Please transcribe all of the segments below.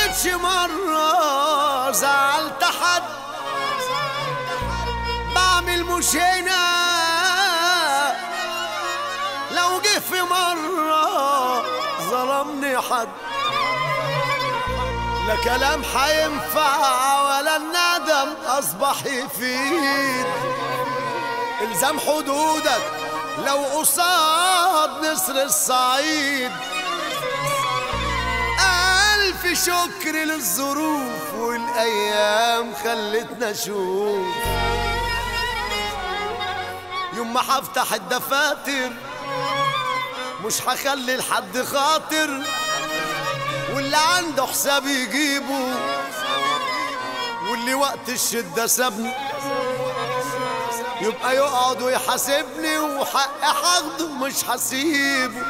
جتش مرة زعلت حد بعمل مش هنا لو جه في مرة ظلمني حد لا كلام حينفع ولا الندم أصبح يفيد الزم حدودك لو قصاد نسر الصعيد ألف شكر للظروف والأيام خلتنا نشوف يوم ما هفتح الدفاتر مش هخلي لحد خاطر واللي عنده حساب يجيبه واللي وقت الشدة سابني يبقى يقعد ويحاسبني وحق هاخده مش هسيبه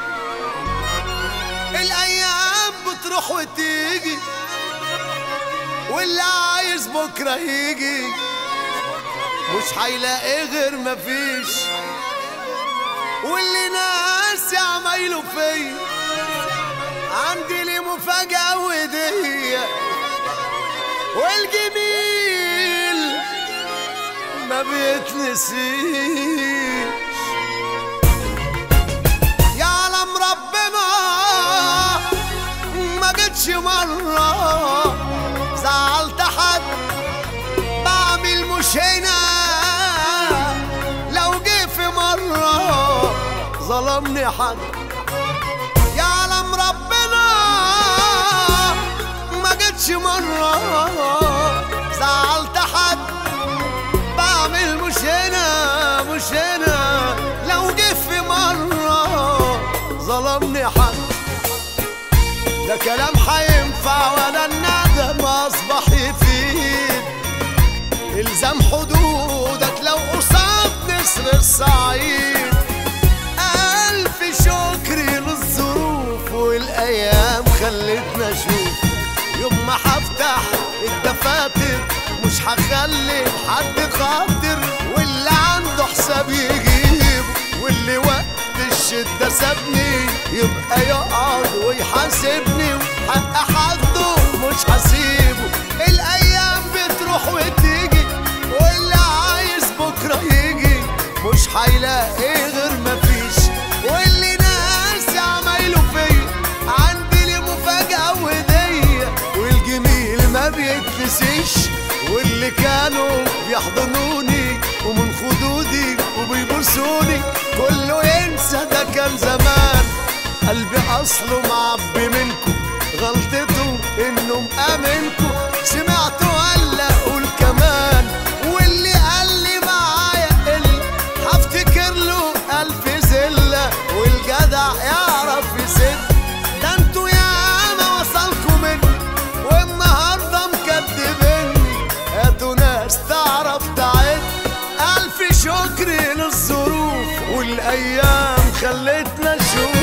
الايام بتروح وتيجي واللي عايز بكره يجي مش هيلاقي غير مفيش واللي ناس عمايله فيا عندي لي مفاجأة ودية والجميل ما بيتنسيش يعلم ربنا ما جتش مرة زعلت حد بعمل مش هنا لو جه في مرة ظلمني حد يعلم ربنا ما جتش مرة زعلت حد بعمل مش هنا مش هنا لو جه في مرة ظلمني حد ده كلام حينفع ولا الندم أصبح يفيد الزم حدودك لو قصاد نسر الصعيد ألف شكر للظروف والأيام خلتنا نشوف يوم ما هفتح الدفاتر مش هخلي حد خاطر واللي عنده حساب يجيب واللي وقت الشدة سابني يبقى يقعد ويحاسبني وحق حده مش هسيبه الأيام بتروح وتيجي واللي عايز بكرة يجي مش هيلاقي غير مفيش واللي ناس عمايله فيا عندي لي مفاجأة ودية والجميل ما بيتنسيش واللي كانوا بيحضنوني ومن خدودي وبيبوسوني كله ينسى ده كان زمان قلبي اصله معبي منكم غلطته انه مأمنكم سمعته ولا اقول كمان واللي قال لي معايا قل هفتكر له الف زله والجدع يعرف يسد ده انتوا ياما وصلكوا مني والنهارده مكدبني هاتوا ناس تعرف تعد الف شكر للظروف والايام خلتنا نشوف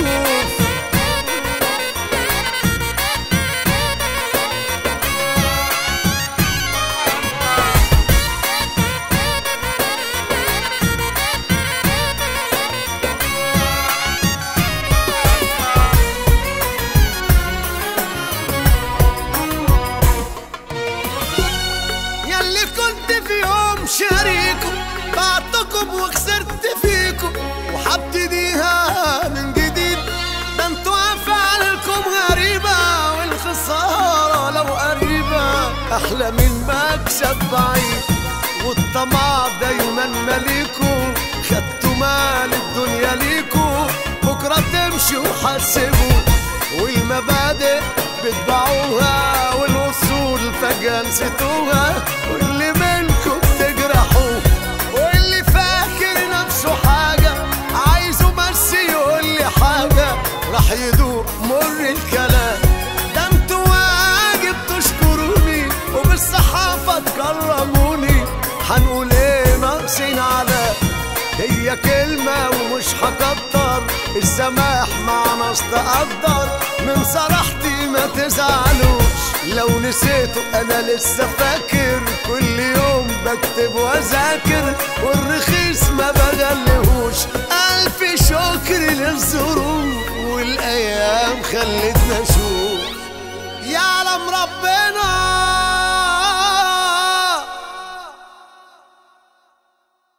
ياللي كنت في يوم شريكم بعتكم وخسرت فيكم وحبتديها من جديد ده انتوا افعالكم غريبة والخسارة لو قريبة احلى من مكسب بعيد والطمع دايما مليكوا خدتوا مال الدنيا ليكوا بكرة تمشوا وحسبوا والمبادئ بتباعوها والوصول فجأة نسيتوها واللي منكم تجرحوه واللي فاكر نفسه حاجة عايزه بس يقول لي حاجة راح يدوق مر الكلام ده انتوا واجب تشكروني وبالصحافة تكرموني هنقول ايه ناقصين على هي كلمة ومش هكتر السماح مع ناس تقدر من صراحتي ما تزعلوش لو نسيته انا لسه فاكر كل يوم بكتب واذاكر والرخيص ما بغلهوش الف شكر للظروف والايام خلتنا